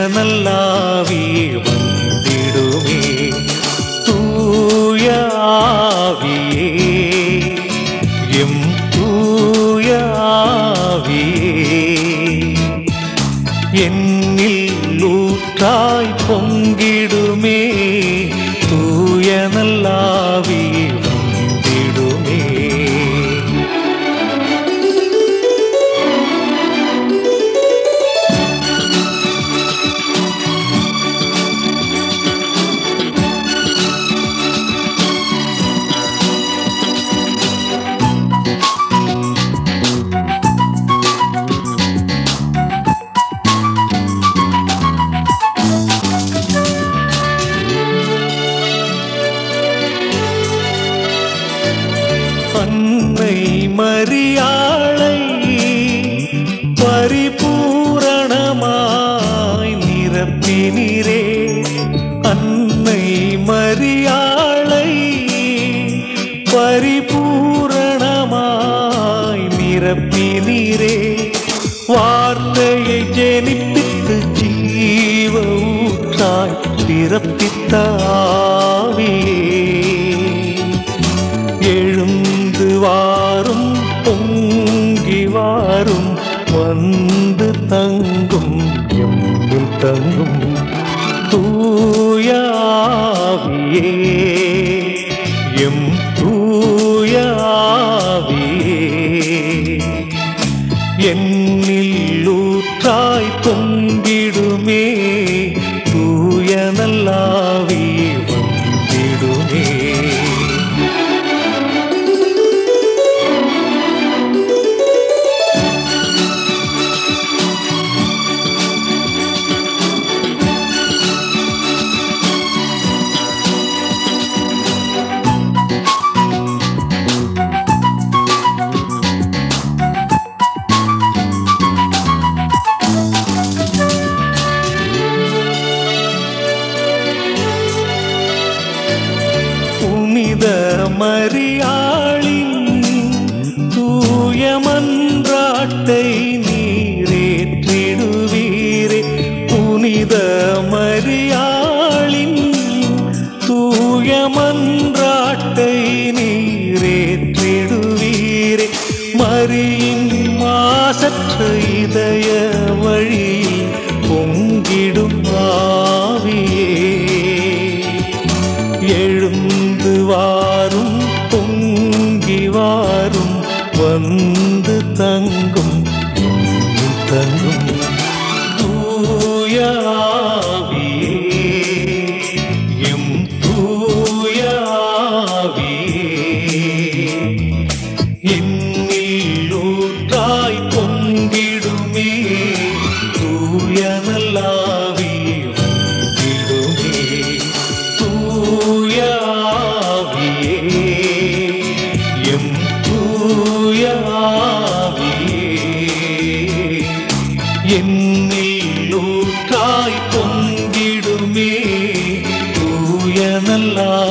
நல்லாவி வந்திடுமே தூய ஆவியே எம் தூய ஆவியே என்னில் ஊற்றாய் பொங்கிடுமே தூய நல்லாவி வந்திடுமே அன்னை மரியாளை பரிபூரணமாய் நிரப்பினிரே அன்னை மரியாளை பரிபூரணமாய் நிரப்பினிரே வார்த்தையை ஜெனிப்பித்து ஜீவ ஊற்றாய் பிறப்பித்த ஆவியே எழுந்து வாரும் பொங்கி வாரும் வந்து தங்கும் எம்மில் தங்கும் தூய ஆவியே எம் தூய ஆவியே என்னில் ஊற்றாய் பொங்கிடுமே தூய நல்லாவி வந்திடுமே புனித மரியாளின் தூய மன்றாட்டை நீரேற்றிடுவீரே புனித மரியாளின் தூய மன்றாட்டை நீரேற்றிடுவீரே மரியின் மாசற்ற இதய வழி பொங்கிடும் ஆவியே எழுந்து வாரும் பொங்கி வாரும் வந்து தங்கும் எங்கும் தங்கும் தூய ஆவியே எம் தூய ஆவியே என்னில் ஊற்றாய் பொங்கிடுமே தூய நல்லாவி வந்திடுமே தூய ஆவியே எம் தூய ஆவியே என்னில் ஊற்றாய் பொங்கிடுமே தூய நல்லா